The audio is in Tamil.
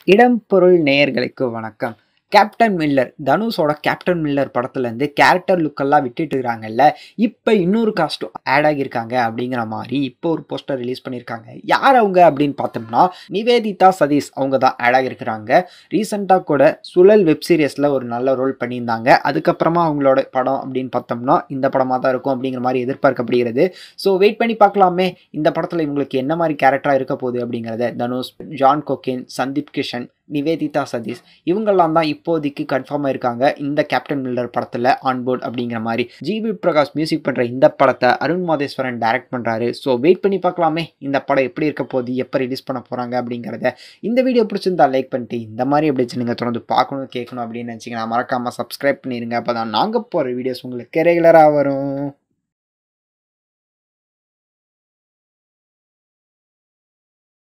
இடம் பொருள் நேயர்களுக்கு வணக்கம் கேப்டன் மில்லர் தனுஷோட கேப்டன் மில்லர் படத்துலேருந்து கேரக்டர் லுக்கெல்லாம் விட்டுட்டு இருக்காங்கல்ல இப்போ இன்னொரு காஸ்ட்டும் ஆட் ஆகியிருக்காங்க அப்படிங்கிற மாதிரி இப்போ ஒரு போஸ்டர் ரிலீஸ் பண்ணியிருக்காங்க யார் அவங்க அப்படின்னு பார்த்தோம்னா நிவேதிதா சதீஷ் அவங்க தான் ஆட் ஆகியிருக்கிறாங்க ரீசெண்டாக கூட சுழல் வெப் சீரிஸில் ஒரு நல்ல ரோல் பண்ணியிருந்தாங்க அதுக்கப்புறமா அவங்களோட படம் அப்படின்னு பார்த்தோம்னா இந்த படமாக தான் இருக்கும் அப்படிங்கிற மாதிரி எதிர்பார்க்கப்படுகிறது ஸோ வெயிட் பண்ணி பார்க்கலாமே இந்த படத்தில் இவங்களுக்கு என்ன மாதிரி கேரக்டராக இருக்க போகுது அப்படிங்கிறத தனுஷ் ஜான் கோகேன் சந்தீப் கிஷன் நிவேதிதா சதீஷ் இவங்கெல்லாம் தான் இப்போதைக்கு கன்ஃபார்ம் ஆயிருக்காங்க இந்த கேப்டன் மில்லர் படத்தில் ஆன்போர்ட் அப்படிங்கிற மாதிரி ஜிவி பிரகாஷ் மியூசிக் பண்ணுற இந்த படத்தை அருண் மாதேஸ்வரன் டைரக்ட் பண்ணுறாரு ஸோ வெயிட் பண்ணி பார்க்கலாமே இந்த படம் எப்படி இருக்க போகுது எப்போ ரிலீஸ் பண்ண போகிறாங்க அப்படிங்கிறத இந்த வீடியோ பிடிச்சிருந்தா லைக் பண்ணிட்டு இந்த மாதிரி எப்படி நீங்கள் தொடர்ந்து பார்க்கணும் கேட்கணும் அப்படின்னு நினச்சிங்கன்னா மறக்காமல் சப்ஸ்கிரைப் பண்ணிடுங்க அப்போ தான் நாங்கள் போகிற வீடியோஸ் உங்களுக்கு ரெகுலராக வரும்